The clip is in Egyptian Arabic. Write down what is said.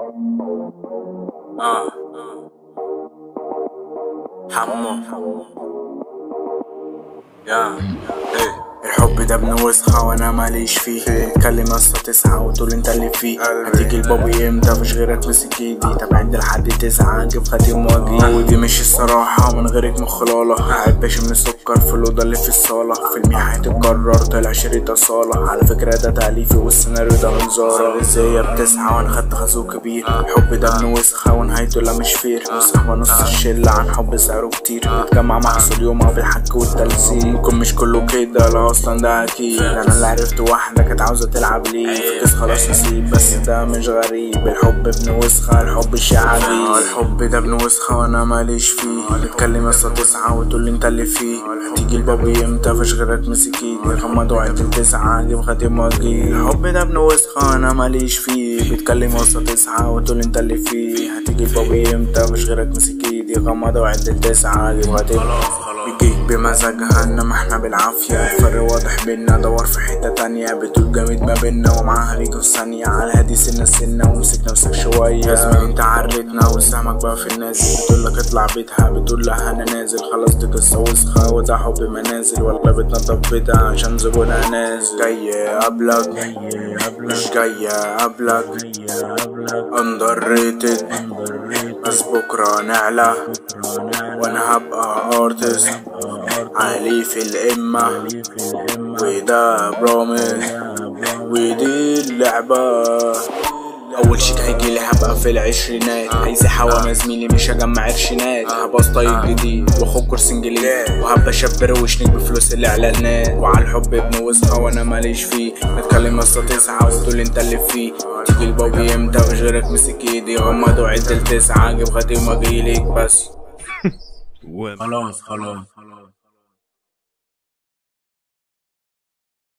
اه حمو يا ايه الحب ده ابن وسخة وانا ماليش فيه اتكلم اصلا تسعة وتقول انت اللي فيه هتيجي البابي امتى مفيش غيرك مسك ايدي طب عند لحد تسعة اجيب خاتم واجي ودي مش الصراحة من غيرك مخلالة قاعد باشا من السكر في الأوضة اللي في الصالة فيلمي هيتكرر طلع شريط أصالة على فكرة ده تأليفي والسيناريو ده من زارة ازاي بتسعة وانا خدت خازوق كبير الحب ده ابن وسخة ونهايته لا مش فير وصاحبة نص الشلة عن حب سعره كتير بتجمع محصول يومها بالحك والتلسيق ممكن مش كله كده لا اصلا ده اكيد انا اللي عرفت واحدة كانت عاوزة تلعب ليه فكس خلاص نسيب بس ده مش غريب الحب ابن وسخة الحب الشعبي الحب ده ابن وسخة وانا ماليش فيه بتكلم اصلا تسعة وتقول لي انت اللي فيه هتيجي البابي امتى فيش غيرك مسك ايدي غمض وعد التسعة اجيب خاتم واجي الحب ده ابن وسخة انا ماليش فيه بتكلم اصلا تسعة وتقول لي انت اللي فيه هتيجي البابي امتى فيش غيرك مسك ايدي غمض وعد التسعة اجيب خاتم بيجيك بمزاجها انما احنا بالعافية الفرق واضح بينا دور في حتة تانية بتقول جامد ما بينا ومعاها بيجوا في ثانية على هادي سنة سنة ومسك نفسك شوية يا زميلي انت عرتنا وسهمك بقى في الناس بتقول لك اطلع بيتها بتقول لها انا نازل خلاص دي قصة وسخة وده حب منازل والله بتنضف بيتها عشان زبونها نازل جاية قبلك مش جاية قبلك اندر ريتد بس بكرة نعلى وانا هبقى ارتست عالي في الامة وده برامز ودي اللعبة اول شيك هيجيلي هبقى في العشرينات هيزح هوا زميلي مش هجمع قرشينات هبقى ستايل جديد واخد كورس انجليزي وهبقى شاب روشنك بفلوس الاعلانات وعلى الحب ابن وسخة وانا ماليش فيه بتكلم اصلا تسعة وتقول انت اللي فيه تيجي البابي امتى مش غيرك مسك ايدي غمض وعد التسعة اجيب خاتم واجيلك بس خلاص خلاص